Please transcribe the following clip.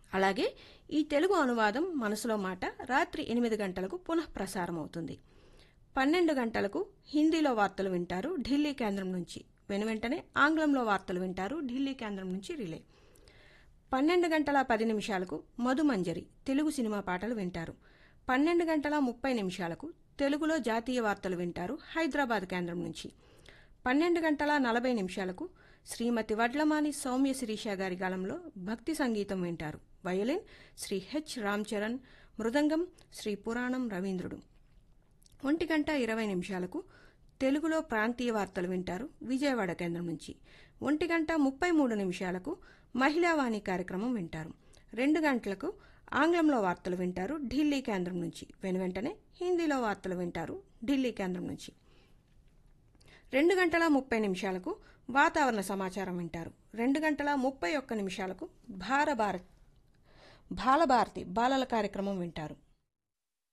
అలాగే ఈ తెలుగు అనువాదం మనసులో మాట రాత్రి ఎనిమిది గంటలకు పునః ప్రసారం అవుతుంది పన్నెండు గంటలకు హిందీలో వార్తలు వింటారు ఢిల్లీ కేంద్రం నుంచి వెనువెంటనే ఆంగ్లంలో వార్తలు వింటారు ఢిల్లీ కేంద్రం నుంచి రిలే పన్నెండు గంటల పది నిమిషాలకు మధుమంజరి తెలుగు సినిమా పాటలు వింటారు పన్నెండు గంటల ముప్పై నిమిషాలకు తెలుగులో జాతీయ వార్తలు వింటారు హైదరాబాద్ కేంద్రం నుంచి పన్నెండు గంటల నలభై నిమిషాలకు శ్రీమతి వడ్లమాని సౌమ్య శిరీష గారి గాలంలో భక్తి సంగీతం వింటారు వయలిన్ శ్రీ హెచ్ రామ్ చరణ్ మృదంగం శ్రీ పురాణం రవీంద్రుడు ఒంటి గంట ఇరవై నిమిషాలకు తెలుగులో ప్రాంతీయ వార్తలు వింటారు విజయవాడ కేంద్రం నుంచి ఒంటి గంట ముప్పై మూడు నిమిషాలకు మహిళావాణి కార్యక్రమం వింటారు రెండు గంటలకు ఆంగ్లంలో వార్తలు వింటారు ఢిల్లీ కేంద్రం నుంచి వెనువెంటనే హిందీలో వార్తలు వింటారు ఢిల్లీ కేంద్రం నుంచి రెండు గంటల ముప్పై నిమిషాలకు వాతావరణ సమాచారం వింటారు రెండు గంటల ముప్పై ఒక్క నిమిషాలకు భారభారత్ బాలభారతి బాలల కార్యక్రమం వింటారు